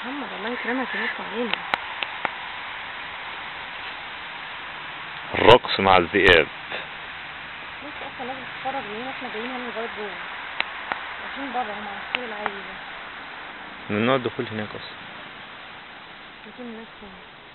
محمد الله يكرمك ينص علينا الرقص مع الذئاب بص اصلا لازم تتفرج ليه احنا جايين هنا لغايه جوه رايحين بره هم على السور العالي ده ممنوع الدخول هناك اصلا لكن الناس هنا